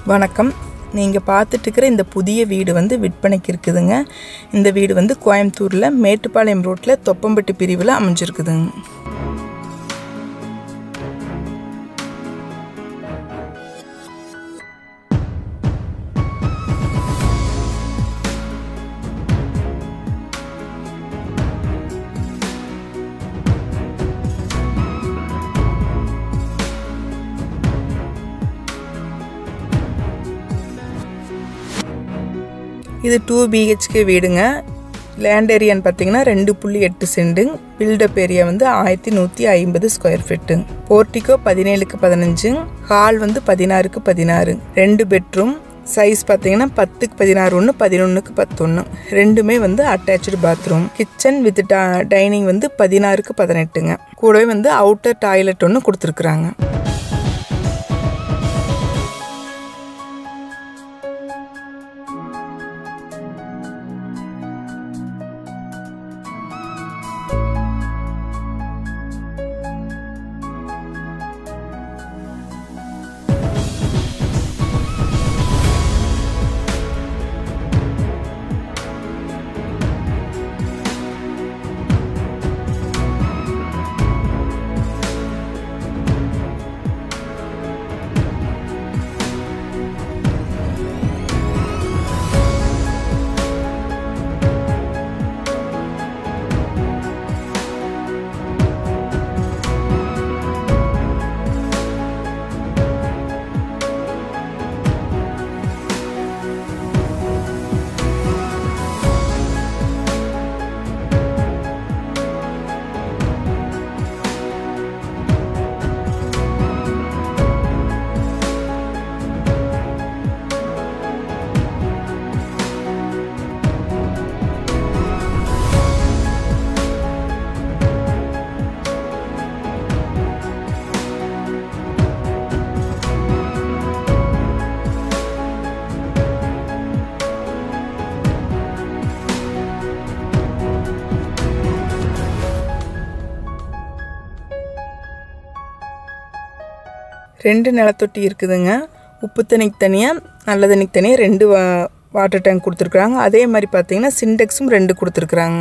வணக்கம் நீங்கள் பார்த்துட்டு இருக்கிற இந்த புதிய வீடு வந்து விற்பனைக்கு இருக்குதுங்க இந்த வீடு வந்து கோயம்புத்தூரில் மேட்டுப்பாளையம் ரோட்டில் தொப்பம்பட்டி பிரிவில் அமைஞ்சிருக்குதுங்க இது டூ பிஹெச்கே வீடுங்க லேண்ட் ஏரியான்னு பார்த்தீங்கன்னா ரெண்டு புள்ளி எட்டு சென்ட்டுங்க பில்டப் ஏரியா வந்து ஆயிரத்தி நூற்றி ஐம்பது ஸ்கொயர் ஃபீட்டுங்க போர்ட்டிக்கோ பதினேழுக்கு பதினஞ்சுங்க ஹால் வந்து பதினாறுக்கு பதினாறு ரெண்டு பெட்ரூம் சைஸ் பார்த்தீங்கன்னா பத்துக்கு பதினாறு ஒன்று பதினொன்றுக்கு பத்தொன்று ரெண்டுமே வந்து attach bathroom kitchen with dining வந்து பதினாறுக்கு பதினெட்டுங்க கூடவே வந்து அவுட்டர் டாய்லெட் ஒன்று கொடுத்துருக்குறாங்க ரெண்டு நிலத்தொட்டி இருக்குதுங்க உப்பு தண்ணிக்கு தனியாக நல்ல தண்ணிக்கு தனியாக ரெண்டு வா வாட்டர் டேங்க் கொடுத்துருக்குறாங்க அதே மாதிரி பார்த்தீங்கன்னா சிண்டெக்ஸும் ரெண்டு கொடுத்துருக்குறாங்க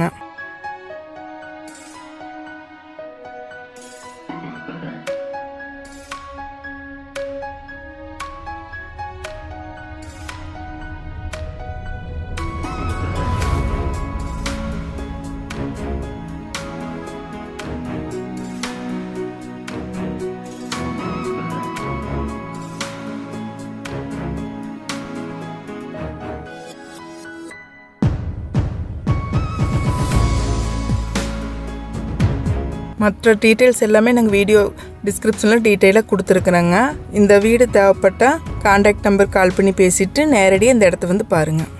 மற்ற டீட்டெயில்ஸ் எல்லாமே நாங்கள் வீடியோ டிஸ்கிரிப்ஷனில் டீட்டெயிலாக கொடுத்துருக்குறோங்க இந்த வீடு தேவைப்பட்டால் காண்டாக்ட் நம்பர் கால் பண்ணி பேசிவிட்டு நேரடியாக இந்த இடத்த வந்து பாருங்கள்